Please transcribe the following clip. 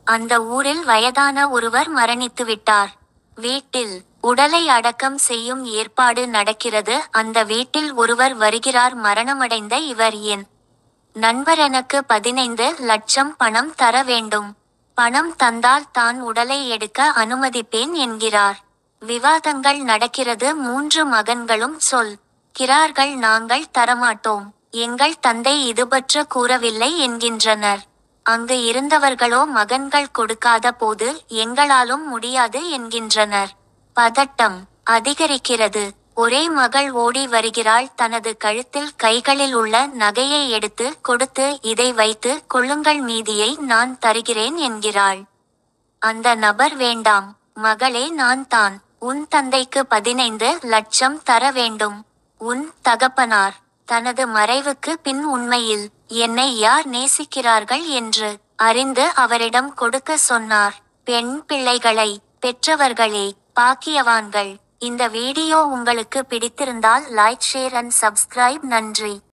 அந்த ஊரில் வயதான ஒருவர் மரணித்து விட்டார் வீட்டில் உடலை அடக்கம் செய்யும் ஏற்பாடு நடக்கிறது அந்த வீட்டில் ஒருவர் வருகிறார் மரணமடைந்த இவர் என் நண்பர் எனக்கு பதினைந்து லட்சம் பணம் தர வேண்டும் பணம் தந்தால் தான் உடலை எடுக்க அனுமதிப்பேன் என்கிறார் விவாதங்கள் நடக்கிறது மூன்று மகன்களும் சொல் கிறார்கள் நாங்கள் தரமாட்டோம் எங்கள் தந்தை இதுபற்ற கூறவில்லை என்கின்றனர் அங்கு இருந்தவர்களோ மகன்கள் கொடுக்காத போது எங்களாலும் முடியாது என்கின்றனர் பதட்டம் அதிகரிக்கிறது ஒரே மகள் ஓடி வருகிறாள் தனது கழுத்தில் கைகளில் உள்ள நகையை எடுத்து கொடுத்து இதை வைத்து கொள்ளுங்கள் மீதியை நான் தருகிறேன் என்கிறாள் அந்த நபர் வேண்டாம் மகளே நான் தான் உன் தந்தைக்கு பதினைந்து லட்சம் தர வேண்டும் உன் தகப்பனார் தனது மறைவுக்கு பின் உண்மையில் என்னை யார் நேசிக்கிறார்கள் என்று அறிந்து அவரிடம் கொடுக்க சொன்னார் பெண் பிள்ளைகளை பெற்றவர்களே பாக்கியவான்கள் இந்த வீடியோ உங்களுக்கு பிடித்திருந்தால் லைக் ஷேர் அண்ட் சப்ஸ்கிரைப் நன்றி